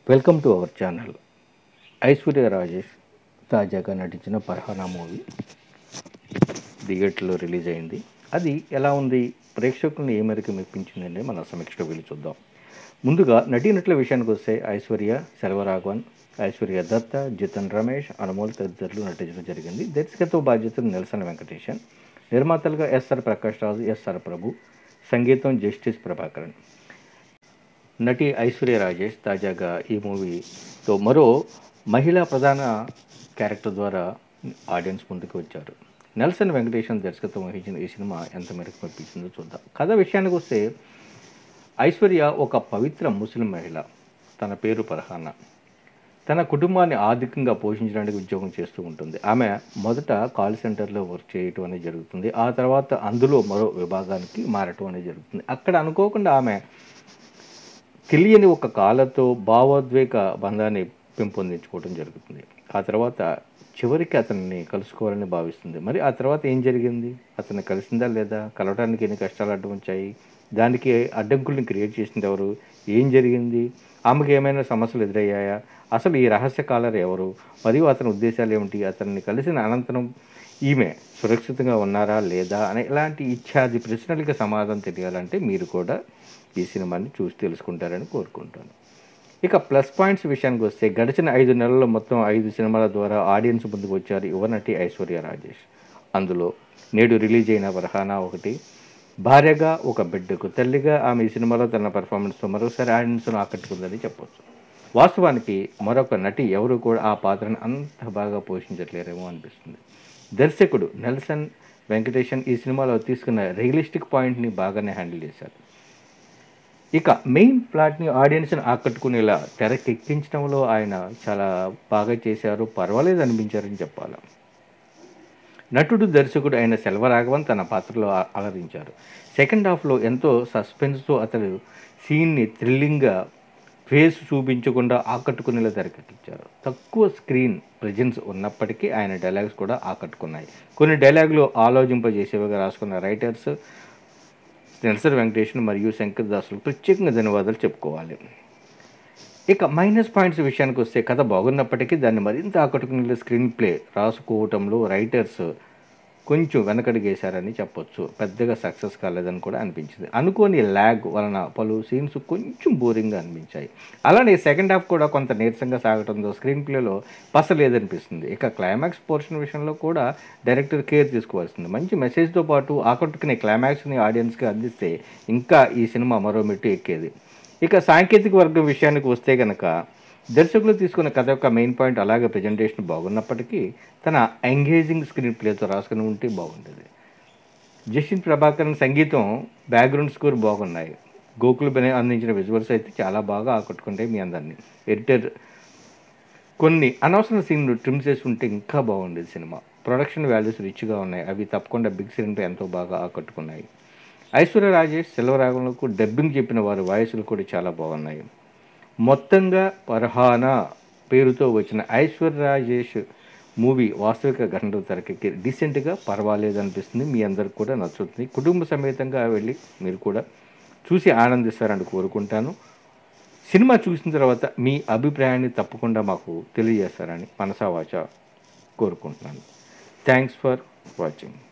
welcome to our channel Aishwarya Rajesh తాజాగా నటించిన పర్హానా movie థియేటర్లో రిలీజ్ అయింది అది ఎలా ఉంది ప్రేక్షకులను ఏ మేరకు మెప్పించిందని మన సమీక్షలో వెళ్ళి చూద్దాం ముందుగా నటీనటుల విషయానికి వస్తే ఐశ్వర్య సెల్వరాఘవన్ ఐశ్వర్య దత్త జితన్ రమేష్ అనుమోల్ తదితరులు నటించడం జరిగింది దర్శకత్వ బాధ్యతలు నెల్సన్ వెంకటేశన్ నిర్మాతలుగా ఎస్ఆర్ ప్రకాష్ రాజు ఎస్ఆర్ ప్రభు సంగీతం జస్టిస్ ప్రభాకరన్ నటి ఐశ్వర్య రాజేష్ తాజాగా ఈ మూవీతో మరో మహిళా ప్రధాన క్యారెక్టర్ ద్వారా ఆడియన్స్ ముందుకు వచ్చారు నెల్సన్ వెంకటేశన్ దర్శకత్వం వహించిన ఈ సినిమా ఎంత మేరకు మెప్పించిందో చూద్దాం కథ విషయానికి వస్తే ఐశ్వర్య ఒక పవిత్ర ముస్లిం మహిళ తన పేరు పర్హానా తన కుటుంబాన్ని ఆర్థికంగా పోషించడానికి ఉద్యోగం చేస్తూ ఉంటుంది ఆమె మొదట కాల్ సెంటర్లో వర్క్ చేయటం అనేది జరుగుతుంది ఆ తర్వాత అందులో మరో విభాగానికి మారటం అనేది జరుగుతుంది అక్కడ అనుకోకుండా ఆమె తెలియని ఒక కాలతో భావోద్వేగ బంధాన్ని పెంపొందించుకోవడం జరుగుతుంది ఆ తర్వాత చివరికి అతన్ని కలుసుకోవాలని భావిస్తుంది మరి ఆ తర్వాత ఏం జరిగింది అతన్ని కలిసిందా లేదా కలవడానికి ఎన్ని కష్టాలు అడ్డం వచ్చాయి దానికి అడ్డంకుల్ని క్రియేట్ చేసింది ఎవరు ఏం జరిగింది ఆమెకు ఏమైనా సమస్యలు ఎదురయ్యాయా అసలు ఈ రహస్య కాలర్ ఎవరు మరియు అతని ఉద్దేశాలు ఏమిటి అతన్ని కలిసిన అనంతరం ఈమె సురక్షితంగా ఉన్నారా లేదా అనే ఇలాంటి ఇత్యాది ప్రశ్నలకి సమాధానం తెలియాలంటే మీరు కూడా ఈ సినిమాని చూసి తెలుసుకుంటారని కోరుకుంటాను ఇక ప్లస్ పాయింట్స్ విషయానికి వస్తే గడిచిన ఐదు నెలల్లో మొత్తం ఐదు సినిమాల ద్వారా ఆడియన్స్ ముందుకు వచ్చారు యువనటి ఐశ్వర్య రాజేష్ అందులో నేడు రిలీజ్ అయిన వరహానా ఒకటి భార్యగా ఒక బిడ్డకు తల్లిగా ఆమె ఈ సినిమాలో తన పర్ఫార్మెన్స్తో మరోసారి ఆడియన్స్ను ఆకట్టుకుందని చెప్పొచ్చు వాస్తవానికి మరొక నటి ఎవరు కూడా ఆ పాత్రను అంత బాగా పోషించట్లేరేమో అనిపిస్తుంది దర్శకుడు నెల్సన్ వెంకటేషన్ ఈ సినిమాలో తీసుకున్న రియలిస్టిక్ పాయింట్ని బాగానే హ్యాండిల్ చేశారు ఇక మెయిన్ ప్లాట్ని ఆడియన్స్ని ఆకట్టుకునేలా తెరకెక్కించడంలో ఆయన చాలా బాగా చేశారు పర్వాలేదు అనిపించారని చెప్పాలి నటుడు దర్శకుడు అయిన సెల్వరాఘవన్ తన పాత్రలో ఆ- అలరించారు సెకండ్ హాఫ్లో ఎంతో సస్పెన్స్తో అతడు సీన్ని థ్రిల్లింగ్గా ఫేస్ చూపించకుండా ఆకట్టుకునేలా తెరకెక్కించారు తక్కువ స్క్రీన్ ప్రజెన్స్ ఉన్నప్పటికీ ఆయన డైలాగ్స్ కూడా ఆకట్టుకున్నాయి కొన్ని డైలాగులు ఆలోచింపజేసేవిగా రాసుకున్న రైటర్స్ నెల్సర్ వెంకటేషన్ మరియు శంకర్ దాసులకు ప్రత్యేకంగా ధన్యవాదాలు చెప్పుకోవాలి ఇక మైనస్ పాయింట్స్ విషయానికి వస్తే కథ బాగున్నప్పటికీ దాన్ని మరింత ఆకట్టుకునే స్క్రీన్ ప్లే రాసుకోవటంలో రైటర్స్ కొంచెం వెనకడిగేశారని చెప్పొచ్చు పెద్దగా సక్సెస్ కాలేదని కూడా అనిపించింది అనుకోని ల్యాగ్ వలన పలు సీన్స్ కొంచెం బోరింగ్గా అనిపించాయి అలానే సెకండ్ హాఫ్ కూడా కొంత నీరసంగా సాగడంతో స్క్రీన్ ప్లేలో పసలేదనిపిస్తుంది ఇక క్లైమాక్స్ పోర్షన్ విషయంలో కూడా డైరెక్టర్ కేర్ తీసుకోవాల్సింది మంచి మెసేజ్తో పాటు ఆకట్టుకునే క్లైమాక్స్ని ఆడియన్స్కి అందిస్తే ఇంకా ఈ సినిమా మరో మెట్టు ఎక్కేది ఇక సాంకేతిక వర్గం విషయానికి వస్తే కనుక దర్శకులు తీసుకున్న కథ యొక్క మెయిన్ పాయింట్ అలాగే ప్రజెంటేషన్ బాగున్నప్పటికీ తన ఎంగేజింగ్ స్క్రీన్ ప్లేతో రాసుకుని ఉంటే బాగుంటుంది జస్టిన్ ప్రభాకరన్ సంగీతం బ్యాక్గ్రౌండ్ స్కోర్ బాగున్నాయి గోకుల్ బెనే అందించిన విజువల్స్ అయితే చాలా బాగా ఆకట్టుకుంటాయి మీ అందరినీ ఎడిటర్ కొన్ని అనవసర సీన్లు ట్రిమ్ చేసి ఉంటే ఇంకా బాగుండేది సినిమా ప్రొడక్షన్ వాల్యూస్ రిచ్గా ఉన్నాయి అవి తప్పకుండా బిగ్ స్క్రీన్పై ఎంతో బాగా ఆకట్టుకున్నాయి ఐశ్వర్య రాజేష్ సెల్వరాగంలకు డబ్బింగ్ చెప్పిన వారి వాయిస్లు కూడా చాలా బాగున్నాయి మొత్తంగా పర్హానా పేరుతో వచ్చిన ఐశ్వర్య రాజేష్ మూవీ వాస్తవిక ఘటనతో తెరకెక్కి డీసెంట్గా పర్వాలేదు అనిపిస్తుంది మీ అందరికి కూడా నచ్చుతుంది కుటుంబ సమేతంగా వెళ్ళి మీరు కూడా చూసి ఆనందిస్తారని కోరుకుంటాను సినిమా చూసిన తర్వాత మీ అభిప్రాయాన్ని తప్పకుండా మాకు తెలియజేస్తారని మనసావాచ కోరుకుంటున్నాను థ్యాంక్స్ ఫర్ వాచింగ్